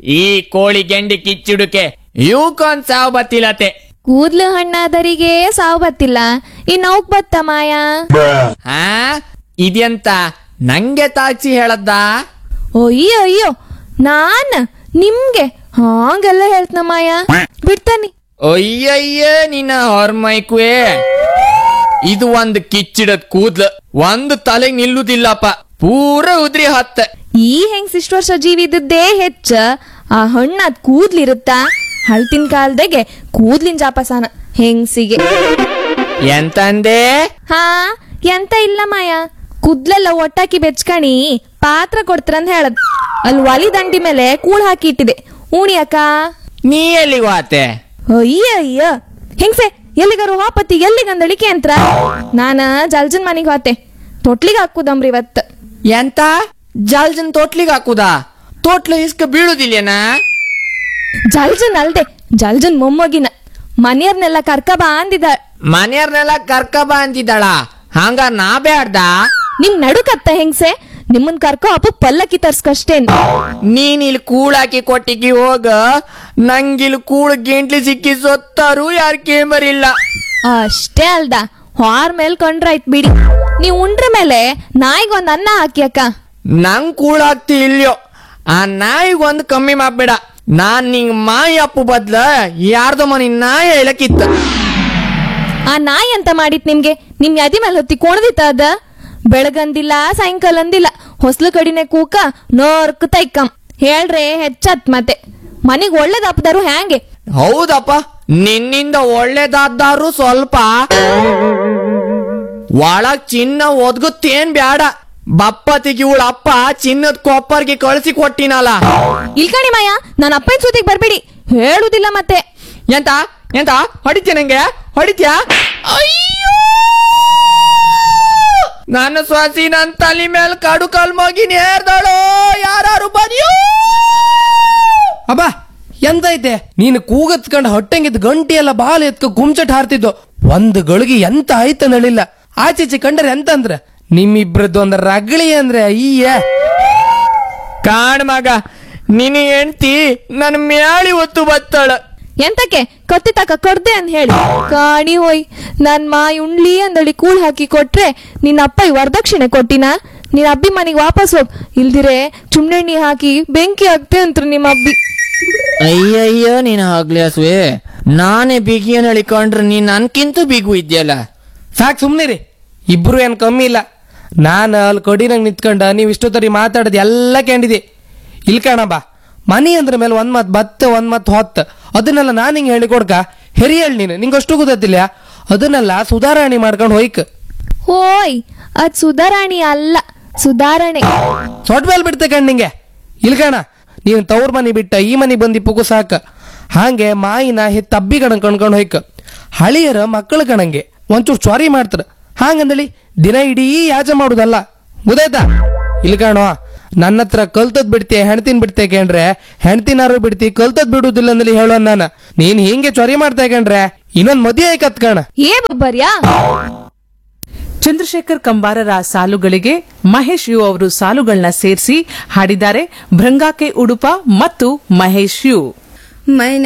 ಈ ಕೋಳಿ ಗೆಂಡಿ ಕಿಚ್ಚುಡುಕೆ ಇವಕ್ಕೊಂದ್ ಸಾವು ಬತ್ತಿಲತೆ ಕೂದ್ಲು ಹಣ್ಣಾದರಿಗೆ ಸಾವು ಬತ್ತಿಲ್ಲ ಇನ್ ಅವಕ್ ಬತ್ತ ಮಾಯ ಹಾ ಇದೆಂತ ನಂಗೆ ತಾಚಿ ಹೇಳದ್ದ ಅಯ್ಯೋ ಅಯ್ಯೋ ನಾನ್ ನಿಮ್ಗೆ ಹಾಂಗೆಲ್ಲ ಹೇಳ್ತನ ಮಾಯ ಬಿಡ್ತಾನಿ ಅಯ್ಯಯ್ಯ ನಿನ್ನ ಹೊರ್ಮೈಕುವೆ ಇದು ಒಂದ್ ಕಿಚ್ಚಿಡದ್ ಕೂದ್ಲು ಒಂದು ತಲೆಗ್ ನಿಲ್ಲುದಿಲ್ಲಪ್ಪ ಪೂರ ಉದ್ರಿ ಹತ್ತ ಈ ಹೆಂಗ್ ಇಷ್ಟ ವರ್ಷ ಜೀವಿ ಇದ್ದದ್ದೇ ಹೆಚ್ಚ ಆ ಹಣ್ಣಾದ್ ಕೂದ್ಲಿರುತ್ತ ಹಳ್ತಿನ ಕಾಲದಾಗೆ ಕೂದ್ಲಿನ ಜಾಪಸಾನ ಹೆಂಗ್ಸಿಗೆ ಎಂತಂದೆ ಹಾ ಎಂತ ಇಲ್ಲ ಮಾಯ ಕುದ್ಲೆಲ್ಲ ಒಟ್ಟಾಕಿ ಬೆಚ್ಕಣಿ ಪಾತ್ರ ಕೊಡ್ತೀರಂತ ಹೇಳದ್ ಅಲ್ಲಿ ಒಲಿ ದಂಡಿ ಮೇಲೆ ಕೂಳ್ ಹಾಕಿ ಇಟ್ಟಿದೆ ಉಣಿ ಅಕ್ಕ ನೀ ಎಲ್ಲಿಗೆ ವಾತೆ ಅಯ್ಯ ಅಯ್ಯ ಹೆಂಗ್ಸೆ ಎಲ್ಲಿಗಾರು ಹಾಪತಿ ಎಲ್ಲಿಗಂದಳಿಕೆ ಅಂತ ನಾನ ಜಲ್ಜನ್ ಮನಿಗ್ ಹೋತೆ ತೊಟ್ಲಿಗೆ ಹಾಕುದಮ್ರಿ ಇವತ್ ಎಂತ ಜಲ್ಜನ್ ತೋಟ್ಲಿಗ್ ಹಾಕುದಾ ತೋಟ್ಲ ಇಸ್ಕ ಬೀಳುದಿಲ್ಲೇನಾ ಜಲ್ಜನ್ ಅಲ್ದೆ ಜಲ್ಜನ್ ಮೊಮ್ಮಗಿನ ಮನೆಯವ್ರನ್ನೆಲ್ಲ ಕರ್ಕ ಬಾ ಅಂದಿದ ಮನೆಯವ್ರನ್ನೆಲ್ಲ ಕರ್ಕ ಬಾ ಅಂತಿದ್ದಾಳ ಹಂಗ ನಾ ಬ್ಯಾಡ್ದ ನಿಮ್ ನಡುಕತ್ತ ಹೆಂಗ್ಸೆ ನಿಮ್ಮನ್ ಕರ್ಕೊ ಅಪ್ಪ ಪಲ್ಲಕ್ಕಿ ತರ್ಸ್ಕಷ್ಟೇನ್ ನೀನ್ ಇಲ್ಲಿ ಕೂಳಾಕಿ ಕೊಟ್ಟಿಗಿ ಹೋಗ ನಂಗಿಲ್ ಕೂಳ್ ಗಿಂಟ್ಲಿ ಸಿಕ್ಕಿ ಸೊತ್ತಾರು ಯಾರ್ ಕೇಂಬರಿಲ್ಲ ಅಷ್ಟೇ ಅಲ್ದ ಹಾರ್ ಮೇಲ್ ಕೊಂಡ್ರಾಯ್ತ್ ಬಿಡಿ ನೀವ್ ಉಂಡ್ರ ಮೇಲೆ ನಾಯಿಗೊಂದ್ ಅನ್ನ ಹಾಕಿ ಅಕ್ಕ ನಂಗ್ ಕೂಳಾಗ್ತಿ ಇಲ್ಯೋ ಆ ನಾಯಿಗ್ ಒಂದ್ ಕಮ್ಮಿ ಮಾಡ್ಬೇಡ ನಾನ್ ನಿಂಗ್ ಮಾಯಿ ಅಪ್ಪು ಬದ್ಲ ಯಾರ್ದೋ ಮನಿ ನಾಯಿ ಹೇಳಕ್ಕಿತ್ತ ಆ ನಾಯಿ ಅಂತ ಮಾಡಿತ್ ನಿಮ್ಗೆ ನಿಮ್ ಯದಿ ಮೇಲೆ ಹೊತ್ತಿ ಕೊಣದಿತ್ತ ಅದ ಬೆಳಗಂದಿಲ್ಲ ಸಾಯಂಕಾಲ ಅಂದಿಲ್ಲ ಹೊಸ್ಲು ಕಡಿನೆ ಕೂಕ ನೋರ್ಕ್ ತೈಕಂ ಹೇಳ್ರೆ ಹೆಚ್ಚತ್ ಮತ್ತೆ ಮನಿಗ್ ಒಳ್ಳೇದಪ್ಪದಾರು ಹ್ಯಾಂಗೆ ಹೌದಪ್ಪ ನಿನ್ನಿಂದ ಒಳ್ಳೇದಾದ್ದಾರು ಸ್ವಲ್ಪ ಒಳಗ್ ಚಿನ್ನ ಒದ್ಗುತ್ತೇನ್ ಬ್ಯಾಡ ಬಪ್ಪತಿಗೆ ಇವಳ ಅಪ್ಪ ಚಿನ್ನದ ಕೊಪ್ಪರ್ಗೆ ಕಳಿಸಿ ಕೊಟ್ಟಿನಲ್ಲ ಇಲ್ಕಣಿ ಮಾಯ ನನ್ನ ಅಪ್ಪನ ಸುದ್ದಿಗ್ ಬರ್ಬೇಡಿ ಹೇಳುದಿಲ್ಲ ಮತ್ತೆ ಎಂತ ಎಂತ ಹೊಡಿತ್ಯ ನಂಗೆ ಹೊಡಿತ್ಯಾ ಅಯ್ಯೋ ನನ್ನ ಸ್ವಾಸಿ ನನ್ ತಲೆ ಮೇಲೆ ಕಾಡು ಕಾಲ್ ಮಗಿ ನೇರ್ದಳು ಯಾರು ಬದಿಯೋ ಅಬ್ಬ ಎಂತ ಐತೆ ನೀನು ಕೂಗತ್ಕಂಡ್ ಹೊಟ್ಟೆಂಗಿದ್ ಗಂಟಿ ಎಲ್ಲ ಬಾಲ್ ಎತ್ಕ ಗುಮ್ಚಟ್ ಹಾರ್ತಿದ್ದು ಒಂದ್ ಗಳಿಗೆ ಎಂತ ಆಯ್ತ ನಳಿಲ್ಲ ಆಚೀಚೆ ಕಂಡ್ರೆ ಎಂತ ಅಂದ್ರ ನಿಮ್ಮಿಬ್ರದ್ದು ಒಂದ್ ರಗಳಿ ಅಂದ್ರೆ ಅಯ್ಯ ಕಾಣ್ ಮಗ ನಿನ್ನ ಹೆಂಡ್ತಿ ನನ್ ಮ್ಯಾಳಿ ಒತ್ತು ಬತ್ತಾಳ ಎಂತಕ್ಕೆ ಕತ್ತಿ ತಕ ಕೊಡ್ದೆ ಅಂತ ಹೇಳಿ ಕಾಣಿ ಹೋಯ್ ನನ್ ಮಾಯಿ ಉಣ್ಲಿ ಅಂದಳಿ ಕೂಳ್ ಹಾಕಿ ಕೊಟ್ರೆ ನಿನ್ನ ಅಪ್ಪ ಈ ವರದಕ್ಷಿಣೆ ಕೊಟ್ಟಿನ ನಿನ್ನ ಅಬ್ಬಿ ಮನೆಗೆ ವಾಪಸ್ ಹೋಗ್ ಇಲ್ದಿರೆ ಚುಮ್ನೆಣ್ಣಿ ಹಾಕಿ ಬೆಂಕಿ ಹಾಕ್ತೆ ಅಂತ್ರು ನಿಮ್ಮ ಅಬ್ಬಿ ಅಯ್ಯಯ್ಯೋ ನೀನು ಆಗ್ಲಿ ಹಸುವೆ ನಾನೇ ಬಿಗಿಯನ್ ಹೇಳಿಕೊಂಡ್ರೆ ನೀನ್ ನನ್ಕಿಂತ ಬಿಗು ಇದ್ಯಲ್ಲ ಸಾಕ್ ಸುಮ್ನಿರಿ ಇಬ್ರು ಏನ್ ಕಮ್ಮಿ ಇಲ್ಲ ನಾನು ಅಲ್ಲಿ ಕಡಿನಂಗ್ ನಿಂತ್ಕೊಂಡ ನೀವು ಇಷ್ಟೊತ್ತರಿ ಮಾತಾಡೋದು ಎಲ್ಲ ಕೇಳಿದೆ ಇಲ್ ಕಣಬ್ಬ ಮನಿ ಅಂದ್ರ ಮೇಲೆ ಒಂದ್ ಮತ್ ಬತ್ತ ಒಂದ್ ಮತ್ ಹೊತ್ತ ಅದನ್ನೆಲ್ಲ ನಾನು ಹಿಂಗೆ ಹೇಳಿ ಕೊಡ್ಕ ಹೆರಿಯಳ್ ನೀನು ನಿಂಗೆ ಅಷ್ಟು ಗೊತ್ತಿಲ್ಲ ಅದನ್ನೆಲ್ಲ ಸುಧಾರಣೆ ಮಾಡ್ಕೊಂಡು ಹೋಯ್ಕ ಹೋಯ್ ಅದ್ ಸುಧಾರಾಣಿ ಅಲ್ಲ ಸುಧಾರಣೆ ಸೊಟ್ ಮೇಲೆ ಬಿಡ್ತೆ ಕಣ್ ನಿಂಗೆ ಇಲ್ಕಣ ನೀನು ತವ್ರ ಮನಿ ಬಿಟ್ಟ ಈ ಮನಿ ಬಂದಿ ಪುಗು ಸಾಕ ಹಾಗೆ ಮಾಯಿನ ಹೆತ್ತ ಅಬ್ಬಿ ಕಣ ಕಣ್ಕೊಂಡು ಹೋಯ್ಕ ಹಳಿಯರ ಮಕ್ಕಳು ಕಣಂಗೆ ಒಂಚೂರು ಚ್ವಾರಿ ಮಾಡ್ತಾರ ಹಾಗಂದಳಿ ದಿನ ಇಡೀ ಯಾಜ ಮಾಡುದಲ್ಲ ಗೊತ್ತಾಯ್ತಾ ಇಲ್ಕಣೋ ನನ್ನ ಹತ್ರ ಕಲ್ತದ್ ಬಿಡ್ತಿ ಹೆಣ್ತಿನ್ ಬಿಡ್ತೆ ಕೇಂಡ್ರೆ ಹೆಣ್ತಿನಾರು ಬಿಡ್ತಿ ಕಲ್ತದ್ ಬಿಡುದಿಲ್ಲ ಅಂದಲಿ ಹೇಳೋ ನಾನು ನೀನ್ ಹಿಂಗೆ ಚ್ವಾರಿ ಮಾಡ್ತಾ ಕೇಂಡ್ರೆ ಇನ್ನೊಂದ್ ಮದುವೆ ಆಯ್ಕತ್ ಕಣ ಏ ಬಬ್ಬರ್ಯಾ ಚಂದ್ರಶೇಖರ್ ಕಂಬಾರರ ಸಾಲುಗಳಿಗೆ ಮಹೇಶ್ ಯು ಅವರು ಸಾಲುಗಳನ್ನ ಸೇರಿಸಿ ಹಾಡಿದ್ದಾರೆ ಭೃಂಗಾಕೆ ಉಡುಪ ಮತ್ತು ಮಹೇಶ್ ಯು ಮೈನ